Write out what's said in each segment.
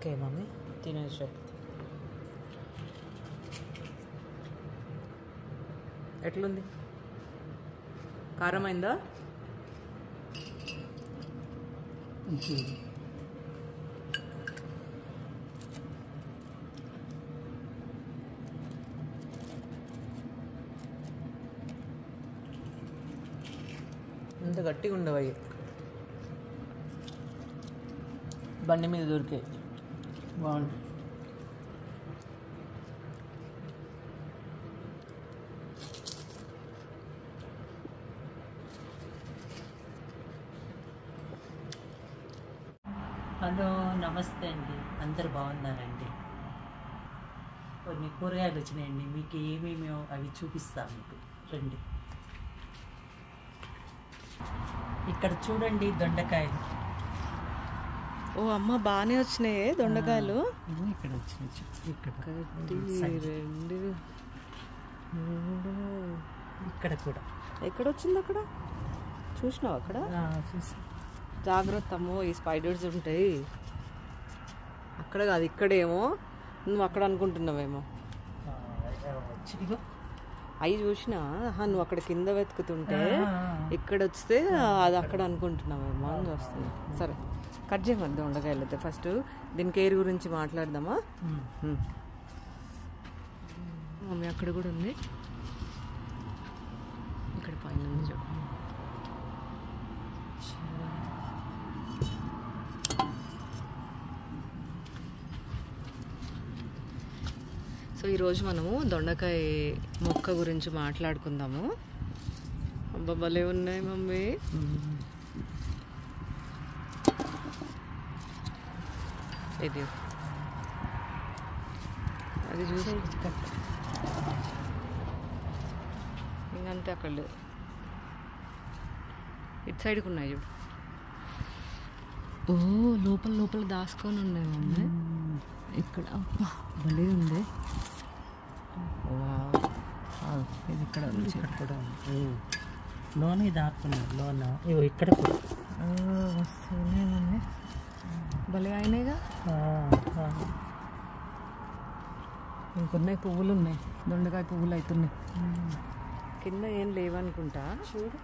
Okay mummy తినేసి చెప్పు ఎట్లుంది కారమైందా ఇంత గట్టిగా ఉండవు అవి బండి మీద దొరికే బాగుంది హలో నమస్తే అండి అందరు బాగున్నారండి కొన్ని కూరగాయలు వచ్చినాయండి మీకు ఏమేమి అవి చూపిస్తాను మీకు రండి ఇక్కడ చూడండి దొండకాయలు ఓ అమ్మ బాగానే వచ్చినాయి దొండకాయలు ఇవి ఇక్కడ వచ్చినాయి చూ- ఇక్కడ ఒకటి రెండు మూడు ఇక్కడ కూడా ఎక్కడ వచ్చింది అక్కడ చూసినావు అక్కడ ఆ, చూసి జాగ్రత్త అమ్మో ఈ స్పైడర్స్ ఉంటాయి అక్కడ కాదు ఇక్కడేమో నువ్వు అక్కడ అనుకుంటున్నావేమో ఆ, వచ్చి ఇగో. అవి చూసినా ఆహా, నువ్వు అక్కడ కింద వెతుకుతుంటే ఆ, ఇక్కడ వస్తే అది అక్కడ అనుకుంటున్నావేమో అని వస్తుంది సరే కట్ చేయమద్దు ఉండకాయలు అయితే ఫస్ట్ దీని కేర్ గురించి మాట్లాడదామా ఉమ్. హ్మ్. మమ్మీ అక్కడ కూడా ఉంది ఇక్కడ పైన ఉంది చూడు సో ఈరోజు మనము దొండకాయ మొక్క గురించి మాట్లాడుకుందాము అబ్బా భలే ఉన్నాయి మమ్మీ ఉమ్. ఇది అది చూసి ఇంకంతే అక్కడ లేదు ఇటు సైడ్కి ఉన్నాయి చూడు ఓ లోపల లోపల దాచుకొని ఉన్నాయి మమ్మీ ఇక్కడ అబ్బా భలే ఉంది వావ్. ఆ, ఇది ఇక్కడ ఉంది ఇక్కడ కూడా ఉంది ఉమ్. లోన ఇది ఆపుతున్నారు లోన ఇగో ఇక్కడ కూడా ఓ, వస్తున్నాయి మమ్మీ భలే అయినాయిగా ఆ, ఆ. ఇంకొన్నాయి పువ్వులు ఉన్నాయి దొండకాయ పువ్వులు అవుతున్నాయి కింద ఏం లేవనుకుంటా చూడు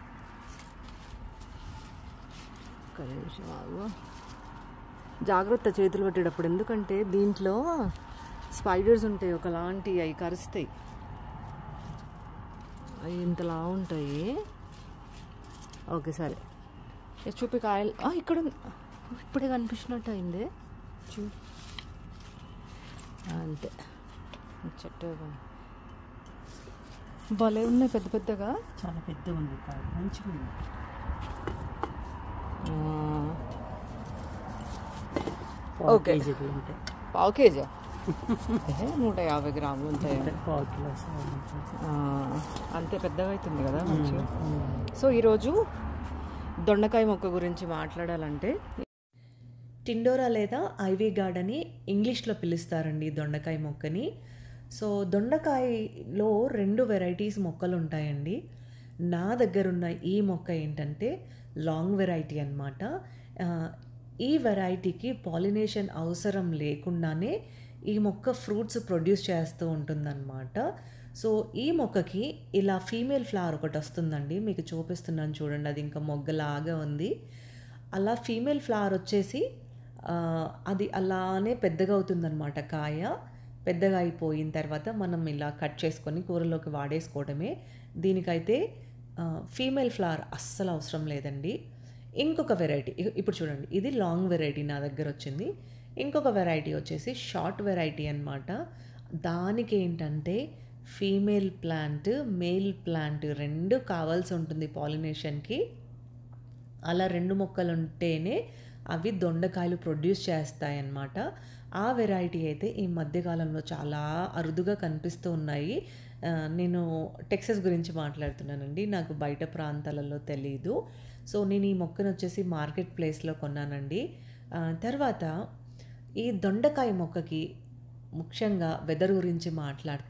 ఒక్క నిమిషం ఆగు జాగ్రత్త చేతులు పట్టేటప్పుడు ఎందుకంటే దీంట్లో స్పైడర్స్ ఉంటాయి ఒకలాంటి అవి కరుస్తాయి అవి ఇంతలా ఉంటాయి ఓకే సరే ఇది చూపి కాయలు ఆ, ఇక్కడ ఉంది. ఇప్పుడే కనిపించినట్టు అయింది చూ అంతే చెట్టు భలే ఉన్నాయి పెద్ద పెద్దగా చాలా పెద్దగా ఉంది కాదు మంచిగా ఉంది ఆ, పావు ఓకే. కేజీలు ఉంటాయి పావు కేజీ ఏ, నూట యాభై గ్రాములు ఉంటాయి పావు కిలో సగం ఉంటుంది. ఆ, అంతే పెద్దగా అవుతుంది కదా మంచిగా ఉమ్. సో ఈరోజు దొండకాయ మొక్క గురించి మాట్లాడాలంటే టిండోరా లేదా ఐవీ గార్డ్ అని ఇంగ్లీష్లో పిలుస్తారండి ఈ దొండకాయ మొక్కని సో దొండకాయలో రెండు వెరైటీస్ మొక్కలు ఉంటాయండి నా దగ్గర ఉన్న ఈ మొక్క ఏంటంటే లాంగ్ వెరైటీ అనమాట ఈ వెరైటీకి పాలినేషన్ అవసరం లేకుండానే ఈ మొక్క ఫ్రూట్స్ ప్రొడ్యూస్ చేస్తూ ఉంటుందన్నమాట సో ఈ మొక్కకి ఇలా ఫీమేల్ ఫ్లవర్ ఒకటి వస్తుందండి మీకు చూపిస్తున్నాను చూడండి అది ఇంకా మొగ్గలాగా ఉంది అలా ఫీమేల్ ఫ్లవర్ వచ్చేసి ఆ, అది అలానే పెద్దగా అవుతుందన్నమాట కాయ పెద్దగా అయిపోయిన తర్వాత మనం ఇలా కట్ చేసుకొని కూరలోకి వాడేసుకోవడమే దీనికైతే ఆ, ఫీమేల్ ఫ్లవర్ అస్సలు అవసరం లేదండి ఇంకొక వెరైటీ ఇ- ఇప్పుడు చూడండి ఇది లాంగ్ వెరైటీ నా దగ్గర వచ్చింది ఇంకొక వెరైటీ వచ్చేసి షార్ట్ వెరైటీ అన్నమాట దానికి ఏంటంటే ఫీమేల్ ప్లాంట్ మేల్ ప్లాంట్ రెండు కావాల్సి ఉంటుంది పాలినేషన్కి అలా రెండు మొక్కలు ఉంటేనే అవి దొండకాయలు ప్రొడ్యూస్ చేస్తాయన్నమాట ఆ వెరైటీ అయితే ఈ మధ్యకాలంలో చాలా అరుదుగా కనిపిస్తూ ఉన్నాయి ఆ, నేను టెక్సస్ గురించి మాట్లాడుతున్నానండి నాకు బయట ప్రాంతాలలో తెలీదు సో నేను ఈ మొక్కను వచ్చేసి మార్కెట్ ప్లేస్లో కొన్నానండి ఆ, తర్వాత ఈ దొండకాయ మొక్కకి ముఖ్యంగా వెదర్ గురించి మాట్లాడితే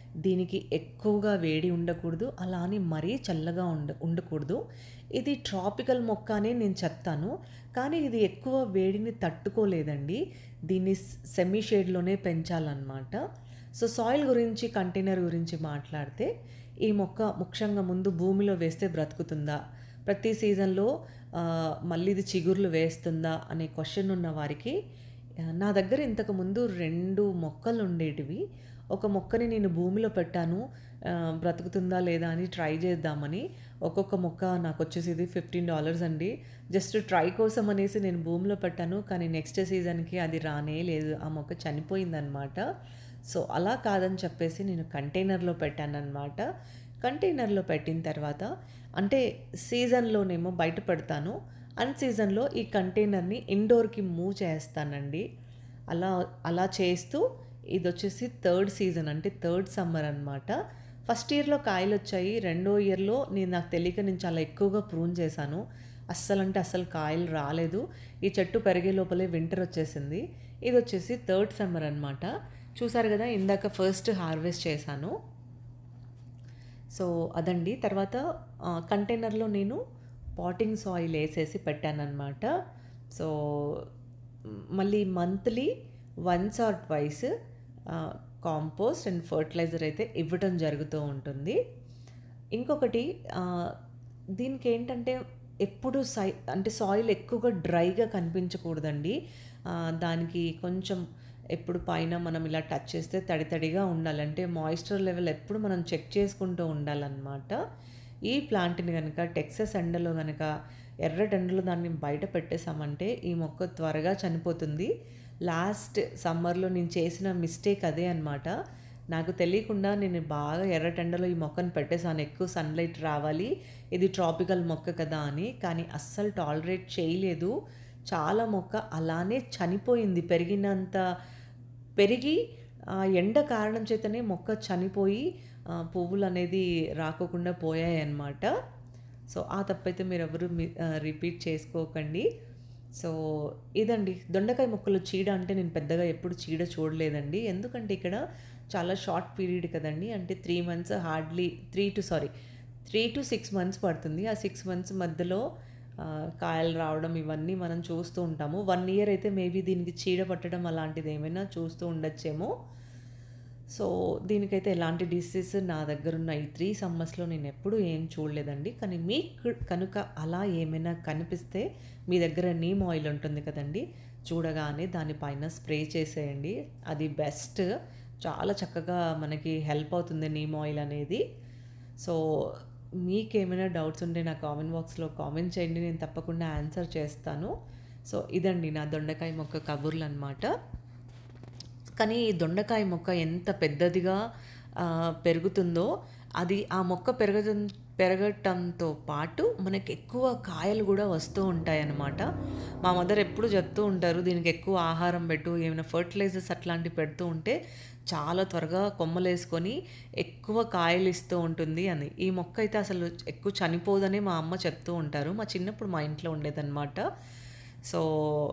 దీనికి ఎక్కువగా వేడి ఉండకూడదు అలా అని మరీ చల్లగా ఉండ ఉండకూడదు ఇది ట్రాపికల్ మొక్క అనే నేను చెప్తాను కానీ ఇది ఎక్కువ వేడిని తట్టుకోలేదండి దీన్ని సెమీ షేడ్లోనే పెంచాలన్నమాట సో సాయిల్ గురించి కంటైనర్ గురించి మాట్లాడితే ఈ మొక్క ముఖ్యంగా ముందు భూమిలో వేస్తే బ్రతుకుతుందా ప్రతి సీజన్లో ఆ, మళ్ళీ ఇది చిగుర్లు వేస్తుందా అనే క్వశ్చన్ ఉన్న వారికి ఆ, నా దగ్గర ఇంతకు ముందు రెండు మొక్కలు ఉండేటివి ఒక మొక్కని నేను భూమిలో పెట్టాను ఆ, బ్రతుకుతుందా లేదా అని ట్రై చేద్దామని ఒక్కొక్క మొక్క నాకు వచ్చేసి ఫిఫ్టీన్ డాలర్స్ అండి జస్ట్ ట్రై కోసం అనేసి నేను భూమిలో పెట్టాను కానీ నెక్స్ట్ సీజన్కి అది రానే లేదు ఆ మొక్క చనిపోయిందనమాట సో అలా కాదని చెప్పేసి నేను కంటైనర్లో పెట్టానన్నమాట కంటైనర్లో పెట్టిన తర్వాత అంటే సీజన్లోనేమో బయట పెడతాను అన్ సీజన్లో ఈ కంటైనర్ని ఇండోర్కి మూవ్ చేస్తానండి అలా అలా చేస్తూ ఇది వచ్చేసి థర్డ్ సీజన్ అంటే థర్డ్ సమ్మర్ అనమాట ఫస్ట్ ఇయర్లో కాయలు వచ్చాయి రెండో ఇయర్లో నేను నాకు తెలియక నేను చాలా ఎక్కువగా ప్రూన్ చేశాను అస్సలు అంటే అస్సలు కాయలు రాలేదు ఈ చెట్టు పెరిగే లోపలే వింటర్ వచ్చేసింది ఇది వచ్చేసి థర్డ్ సమ్మర్ అనమాట చూసారు కదా ఇందాక ఫస్ట్ హార్వెస్ట్ చేశాను సో అదండి తర్వాత ఆ, కంటైనర్లో నేను పాటింగ్ సాయిల్ వేసేసి పెట్టానన్నమాట సో మ్, మళ్ళీ monthly once or twice compost and fertiliser అయితే ఇవ్వటం జరుగుతూ ఉంటుంది ఇంకొకటి ఆ, దీనికి ఏంటంటే ఎప్పుడు సై అంటే సాయిల్ ఎక్కువగా డ్రైగా కనిపించకూడదండి ఆ, దానికి కొంచెం ఎప్పుడు పైన మనం ఇలా టచ్ చేస్తే తడి తడిగా ఉండాలి అంటే మాయిశ్చర్ లెవెల్ ఎప్పుడు మనం చెక్ చేసుకుంటూ ఉండాలన్నమాట ఈ ప్లాంట్ని కనుక టెక్సస్ ఎండలో కనుక ఎర్రటి ఎండలో దాన్ని బయట పెట్టేసామంటే ఈ మొక్క త్వరగా చనిపోతుంది లాస్ట్ సమ్మర్లో నేను చేసిన మిస్టేక్ అదే అనమాట నాకు తెలియకుండా నేను బాగా ఎర్రటెండలో ఈ మొక్కను పెట్టేసాను ఎక్కువ సన్లైట్ రావాలి ఇది ట్రాపికల్ మొక్క కదా అని కానీ అస్సలు టాలరేట్ చేయలేదు చాలా మొక్క అలానే చనిపోయింది పెరిగినంత పెరిగి ఆ ఎండ కారణం చేతనే మొక్క చనిపోయి ఆ, పువ్వులు అనేది రాకోకుండా పోయాయి అన్నమాట సో ఆ తప్పైతే మీరు ఎవరు రిపీట్ చేసుకోకండి సో ఇదండి దొండకాయ మొక్కలు చీడ అంటే నేను పెద్దగా ఎప్పుడు చీడ చూడలేదండి ఎందుకంటే ఇక్కడ చాలా షార్ట్ పీరియడ్ కదండి అంటే three months hardly three to sorry three to six months పడుతుంది ఆ సిక్స్ మంత్స్ మధ్యలో ఆ, కాయలు రావడం ఇవన్నీ మనం చూస్తూ ఉంటాము వన్ ఇయర్ అయితే మేబీ దీనికి చీడ పట్టడం అలాంటిది ఏమైనా చూస్తూ ఉండొచ్చేమో సో దీనికైతే ఎలాంటి డిసీజ్ నా దగ్గర ఉన్న ఈ త్రీ సమ్మర్స్లో నేను ఎప్పుడూ ఏం చూడలేదండి కానీ మీకు కనుక అలా ఏమైనా కనిపిస్తే మీ దగ్గర నీమ్ ఆయిల్ ఉంటుంది కదండి చూడగానే దానిపైన స్ప్రే చేసేయండి అది బెస్ట్ చాలా చక్కగా మనకి హెల్ప్ అవుతుంది నీమ్ ఆయిల్ అనేది సో మీకేమైనా డౌట్స్ ఉంటే నా కామెంట్ బాక్స్లో కామెంట్ చేయండి నేను తప్పకుండా ఆన్సర్ చేస్తాను సో ఇదండి నా దొండకాయ మొక్క కబుర్లు అనమాట కానీ ఈ దొండకాయ మొక్క ఎంత పెద్దదిగా ఆ, పెరుగుతుందో అది ఆ మొక్క పెరగ పెరగటంతో పాటు మనకి ఎక్కువ కాయలు కూడా వస్తూ ఉంటాయి అన్నమాట మా మదర్ ఎప్పుడు చెప్తూ ఉంటారు దీనికి ఎక్కువ ఆహారం పెట్టు ఏమైనా ఫర్టిలైజర్స్ అట్లాంటివి పెడుతూ ఉంటే చాలా త్వరగా కొమ్మలేసుకొని ఎక్కువ కాయలు ఇస్తూ ఉంటుంది అని ఈ మొక్క అయితే అసలు ఎక్కువ చనిపోదని మా అమ్మ చెప్తూ ఉంటారు మా చిన్నప్పుడు మా ఇంట్లో ఉండేదన్నమాట సో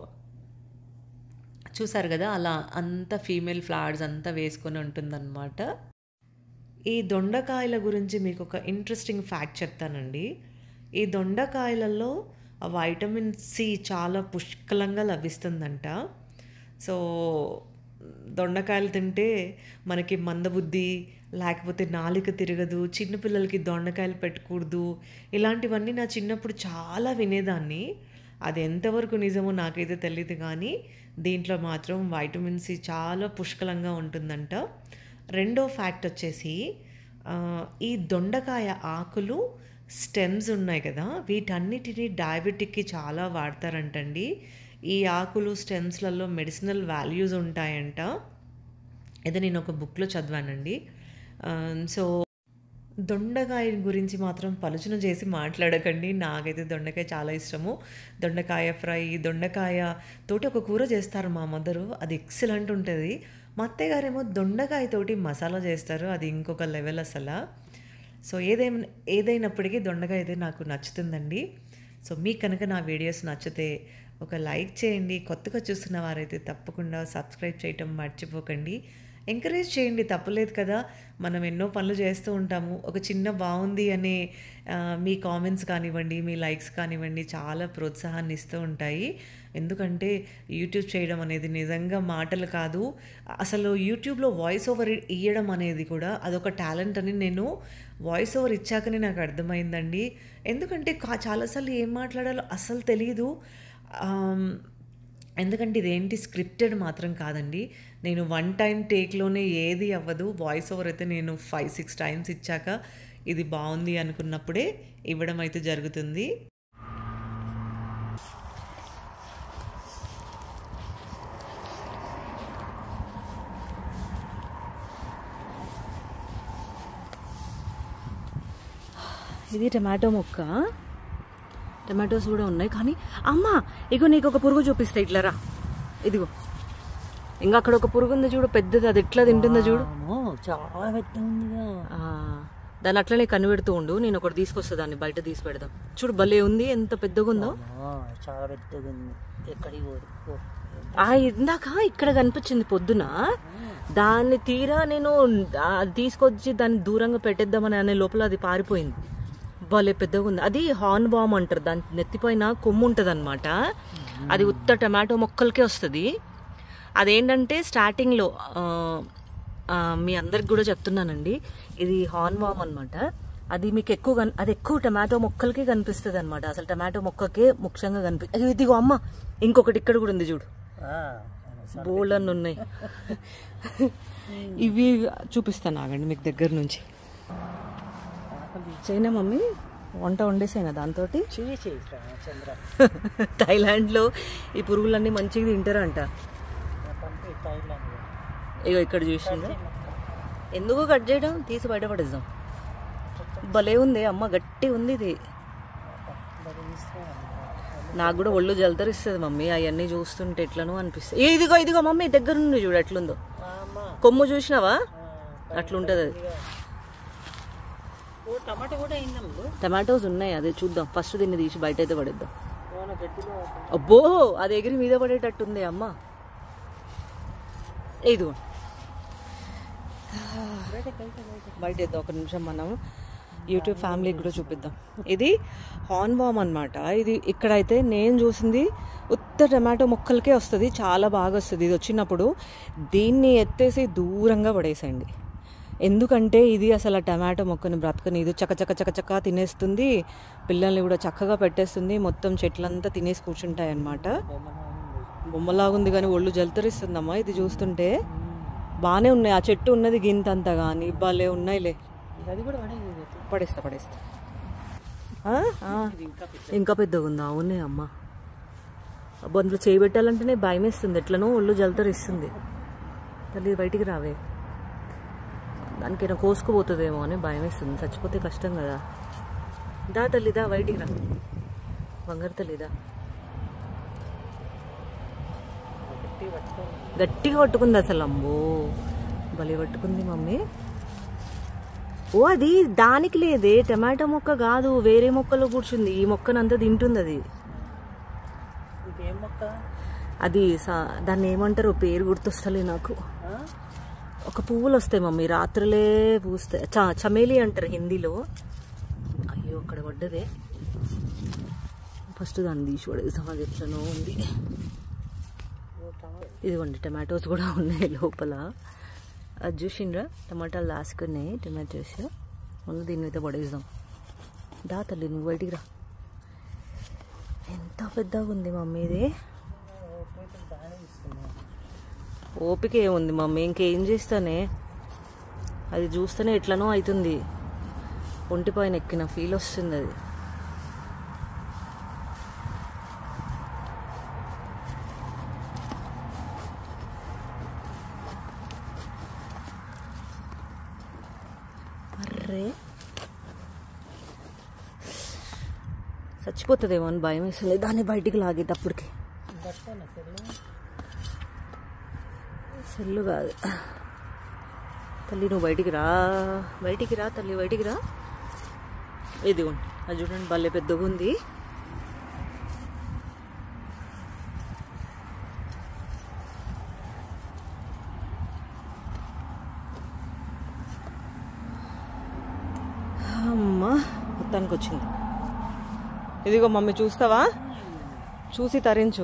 చూసారు కదా అలా అంత ఫీమేల్ ఫ్లవర్స్ అంతా వేసుకొని ఉంటుందన్నమాట ఈ దొండకాయల గురించి మీకు ఒక ఇంట్రెస్టింగ్ ఫ్యాక్ట్ చెప్తానండి ఈ దొండకాయలలో వైటమిన్ సి చాలా పుష్కలంగా లభిస్తుందంట సో దొండకాయలు తింటే మనకి మందబుద్ధి లేకపోతే నాలిక తిరగదు చిన్నపిల్లలకి దొండకాయలు పెట్టకూడదు ఇలాంటివన్నీ నా చిన్నప్పుడు చాలా వినేదాన్ని అది ఎంతవరకు నిజమో నాకైతే తెలియదు కానీ దీంట్లో మాత్రం వైటమిన్ సి చాలా పుష్కలంగా ఉంటుందంట రెండో ఫ్యాక్ట్ వచ్చేసి ఆ, ఈ దొండకాయ ఆకులు స్టెమ్స్ ఉన్నాయి కదా వీటన్నిటిని డయాబెటిక్కి చాలా వాడతారంటండి ఈ ఆకులు స్టెమ్స్లలో మెడిసినల్ వాల్యూస్ ఉంటాయంట ఇది నేను ఒక బుక్లో చదివానండి ఆ, సో దొండకాయ గురించి మాత్రం పలుచన చేసి మాట్లాడకండి నాకైతే దొండకాయ చాలా ఇష్టము దొండకాయ ఫ్రై దొండకాయ తోటి ఒక కూర చేస్తారు మా మదరు అది ఎక్సలెంట్ ఉంటుంది మా అత్తయ్య గారేమో దొండకాయ తోటి మసాలా చేస్తారు అది ఇంకొక లెవెల్ అసలు సో ఏదైనా ఏదైనప్పటికీ దొండకాయ అయితే నాకు నచ్చుతుందండి సో మీకు కనుక నా వీడియోస్ నచ్చితే ఒక లైక్ చేయండి కొత్తగా చూస్తున్న వారైతే తప్పకుండా సబ్స్క్రైబ్ చేయటం మర్చిపోకండి ఎంకరేజ్ చేయండి తప్పలేదు కదా మనం ఎన్నో పనులు చేస్తూ ఉంటాము ఒక చిన్న బాగుంది అనే ఆ, మీ కామెంట్స్ కానివ్వండి మీ లైక్స్ కానివ్వండి చాలా ప్రోత్సాహాన్ని ఇస్తూ ఉంటాయి ఎందుకంటే యూట్యూబ్ చేయడం అనేది నిజంగా మాటలు కాదు అసలు యూట్యూబ్లో వాయిస్ ఓవర్ ఇవ్వడం అనేది కూడా అదొక టాలెంట్ అని నేను వాయిస్ ఓవర్ ఇచ్చాకనే నాకు అర్థమైందండి ఎందుకంటే కా- చాలాసార్లు ఏం మాట్లాడాలో అస్సలు తెలియదు ఆమ్, ఎందుకంటే ఇదేంటి స్క్రిప్టెడ్ మాత్రం కాదండి నేను వన్ టైం టేక్లోనే ఏది అవ్వదు వాయిస్ ఓవర్ అయితే నేను ఫైవ్ సిక్స్ టైమ్స్ ఇచ్చాక ఇది బాగుంది అనుకున్నప్పుడే ఇవ్వడం అయితే జరుగుతుంది ఇది టమాటో మొక్క టమాటోస్ కూడా ఉన్నాయి కానీ అమ్మా ఇగో నీకు ఒక పురుగు చూపిస్తా ఇట్లా రా ఇదిగో ఇంకా అక్కడ ఒక పురుగు ఉంది చూడు పెద్దది అది ఎట్లా తింటుందో చూడు అమ్మో, చాలా పెద్ద ఉందిగా ఆ, దాన్ని అట్లనే కనిపెడుతూ ఉండు నేను ఒకటి తీసుకొస్తా దాన్ని బయట తీసి పెడదాం చూడు భలే ఉంది ఎంత పెద్దగా ఉందో అమ్మో, చాలా పెద్దగా ఉంది ఎక్కడికి పోదు పో. ఆ ఇందాక ఇక్కడ కనిపించింది పొద్దున దాన్ని తీరా నేను ఆ, తీసుకొచ్చి దాన్ని దూరంగా పెట్టేద్దామని అనే లోపల అది పారిపోయింది భలే పెద్దగా ఉంది అది హార్న్ బామ్ అంటారు దాని నెత్తిపైన కొమ్ము ఉంటుంది అనమాట అది ఉత్త టమాటో మొక్కలకే వస్తుంది అదేంటంటే స్టార్టింగ్లో ఆ, ఆ, మీ అందరికి కూడా చెప్తున్నానండి ఇది హార్న్ బామ్ అనమాట అది మీకు ఎక్కువ కన్- అది ఎక్కువ టమాటో మొక్కలకే కనిపిస్తుంది అనమాట అసలు టమాటో మొక్కకే ముఖ్యంగా కనిపి అయ్యో, ఇదిగో అమ్మ ఇంకొకటి ఇక్కడ కూడా ఉంది చూడు ఆ, బోల్డ్ అన్ని ఉన్నాయి ఇవి చూపిస్తాను ఆగండి మీకు దగ్గర నుంచి చైనా మమ్మీ వంట వండేసాయినా దాంతో చేయి చేయి చంద్ర థైలాండ్లో ఈ పురుగులన్నీ మంచిగా తింటారంట పంపి థైలాండ్ ఇగో ఇక్కడ చూసిందా ఎందుకు కట్ చేయడం తీసి బయటపడేద్దాం భలే ఉంది అమ్మ గట్టి ఉంది ఇది నాకు కూడా ఒళ్ళు జలతరిస్తుంది మమ్మీ అవన్నీ చూస్తుంటే ఎట్లనో అనిపిస్తుంది ఏ, ఇదిగో ఇదిగో మమ్మీ దగ్గర నుండి చూడు ఎట్లుందో అమ్మా కొమ్ము చూసినావా అట్లుంటది అది ఓ టమాటా కూడా అయిందమ్మ టమాటోస్ ఉన్నాయి అదే చూద్దాం ఫస్ట్ దీన్ని తీసి బయట అయితే పడేద్దాం ఓన గట్టిలో అబ్బో అది ఎగిరి మీద పడేటట్టుంది అమ్మ ఇదిగో బయట వేద్దాం ఒక నిమిషం మనం యూట్యూబ్ ఫ్యామిలీకి కూడా చూపిద్దాం ఇది హార్న్ బామ్ అనమాట ఇది ఇక్కడైతే నేను చూసింది ఉత్త టమాటో మొక్కలకే వస్తుంది చాలా బాగా వస్తుంది ఇది వచ్చినప్పుడు దీన్ని ఎత్తేసి దూరంగా పడేసండి ఎందుకంటే ఇది అసలు ఆ టమాటో మొక్కని బ్రతకని ఇది చక్క చక్క చక్క చక్క తినేస్తుంది పిల్లల్ని కూడా చక్కగా పెట్టేస్తుంది మొత్తం చెట్లంతా తినేసి కూర్చుంటాయి అన్నమాట బొమ్మలాగుంది కానీ ఒళ్ళు జలతరిస్తుందమ్మా ఇది చూస్తుంటే బాగానే ఉన్నాయి ఆ చెట్టు ఉన్నది గింతంతా కానీ భలే ఉన్నాయిలే అది కూడా పడేది పడేస్తా పడేస్తా ఆ? ఆ. ఇంకా పెద్దగా ఉందా అవునే అమ్మ అబ్బో అందులో చేయి పెట్టాలంటేనే భయం వేస్తుంది ఎట్లనో ఒళ్ళు జలతరిస్తుంది తల్లి బయటికి రావే దానికైనా కోసుకుపోతుందేమో అని భయం వేస్తుంది చచ్చిపోతే కష్టం కదా దా తల్లిదా బయటికి రా బంగారు తల్లిదా గట్టిగా పట్టుకుంది అసలు అమ్మో భలే పట్టుకుంది మమ్మీ ఓ అది దానికి లేదే టమాటో మొక్క కాదు వేరే మొక్కలో కూర్చుంది ఈ మొక్కనంతా తింటుంది అది ఇదేం మొక్క అది సా- దాన్ని ఏమంటారో పేరు గుర్తొస్తలే నాకు ఆ? ఒక పువ్వులు వస్తాయి మమ్మీ రాత్రులే పూస్తాయి చ చమేలి అంటారు హిందీలో అయ్యో అక్కడ పడ్డదే ఫస్ట్ దాన్ని తీసి పడేసాం అది ఎట్లనో ఉంది ఇదిగోండి టమాటోస్ కూడా ఉన్నాయి లోపల అది చూసిండ్రా టమాటాలు దాసుకున్నాయి టమాటోస్ ముందు దీన్ని అయితే పడేద్దాం దా తల్లి నువ్వు బయటికి రా ఎంత పెద్దగా ఉంది మమ్మీ ఇది ఓపిక ఏముంది మమ్మీ ఇంకేం చేస్తానే అది చూస్తేనే ఎట్లనో అవుతుంది ఒంటి పైన ఎక్కిన ఫీల్ వస్తుంది అది అర్రే చచ్చిపోతుందేమో అని భయం వేస్తుంది దాన్ని బయటికి లాగేటప్పటికి పట్టుకోనా సెల్లు సెల్లు కాదు తల్లి నువ్వు బయటికి రా బయటికి రా తల్లి బయటికి రా ఇదిగోండి అది చూడండి భలే పెద్దగా ఉంది మొత్తానికి వచ్చింది ఇదిగో మమ్మీ చూస్తావా చూసి తరించు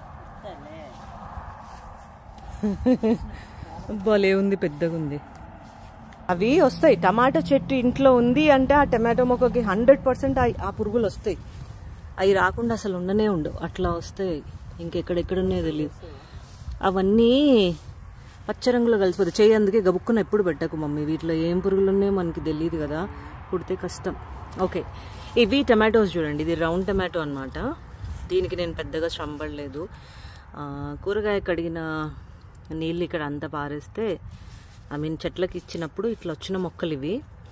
భలే ఉంది పెద్దగా ఉంది అవి వస్తాయి టమాటో చెట్టు ఇంట్లో ఉంది అంటే ఆ టమాటో మొక్కకి హండ్రెడ్ పర్సెంట్ ఆ పురుగులు వస్తాయి అవి రాకుండా అసలు ఉండనే ఉండవు అట్లా వస్తాయి ఇంకెక్కడెక్కడున్నాయో తెలియదు అవన్నీ పచ్చ రంగులో కలిసిపోతాయి చేయి అందుకే గబుక్కున ఎప్పుడు పెట్టకు మమ్మీ వీటిలో ఏం పురుగులు ఉన్నాయో మనకి తెలియదు కదా పుడితే కష్టం ఓకే ఇవి టమాటోస్ చూడండి ఇది రౌండ్ టమాటో అన్నమాట దీనికి నేను పెద్దగా శ్రమ పడలేదు ఆ, కూరగాయ కడిగిన నీళ్ళు ఇక్కడ అంతా పారేస్తే ఐ మీన్ చెట్లకి ఇచ్చినప్పుడు ఇట్లా వచ్చిన మొక్కలు ఇవి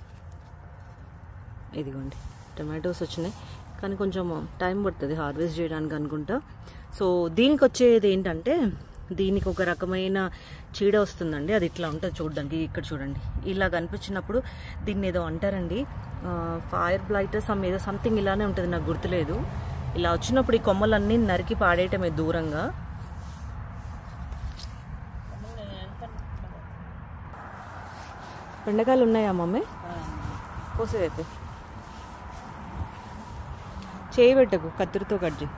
ఇదిగోండి టమాటోస్ వచ్చినాయి కానీ కొంచెం టైం పడుతుంది హార్వెస్ట్ చేయడానికి అనుకుంటా సో దీనికి వచ్చేది ఏంటంటే దీనికి ఒక రకమైన చీడ వస్తుందండి అది ఇట్లా ఉంటుంది చూడడానికి ఇక్కడ చూడండి ఇలా కనిపించినప్పుడు దీన్ని ఏదో అంటారండి ఫైర్ బ్లైటర్స్ సమ్ ఏదో సంథింగ్ ఇలానే ఉంటుంది నాకు గుర్తులేదు ఇలా వచ్చినప్పుడు ఈ కొమ్మలన్నీ నరికి పాడేయటమే దూరంగా బెండకాయలు ఉన్నాయా మమ్మీ కోసేదైతే చేయి పెట్టకు కత్తిరితో కట్ చేయి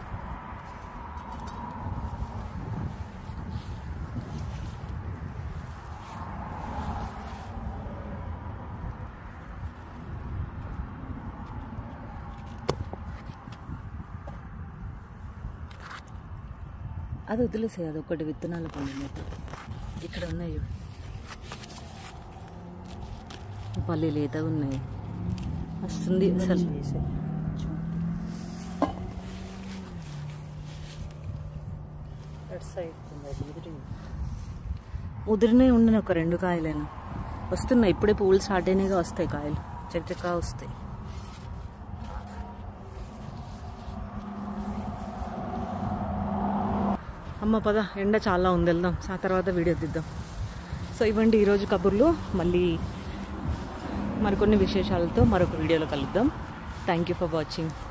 అది వదిలేసే అది ఒకటి విత్తనాలు పండింది ఇక్కడ ఉన్నాయి చూడు. పల్లి లేతగా ఉన్నాయి వస్తుంది అసలు ముదిరినే ఉండిన ఒక రెండు కాయలైనా వస్తున్నాయి ఇప్పుడే పువ్వులు స్టార్ట్ అయినాయిగా వస్తాయి కాయలు చక్కగా వస్తాయి అమ్మ పద ఎండ చాలా ఉంది వెళ్దాం ఆ తర్వాత వీడియో తీద్దాం సో ఇవ్వండి ఈరోజు కబుర్లు మళ్ళీ మరికొన్ని విశేషాలతో మరొక వీడియోలో కలుద్దాం థ్యాంక్ యూ ఫర్ వాచింగ్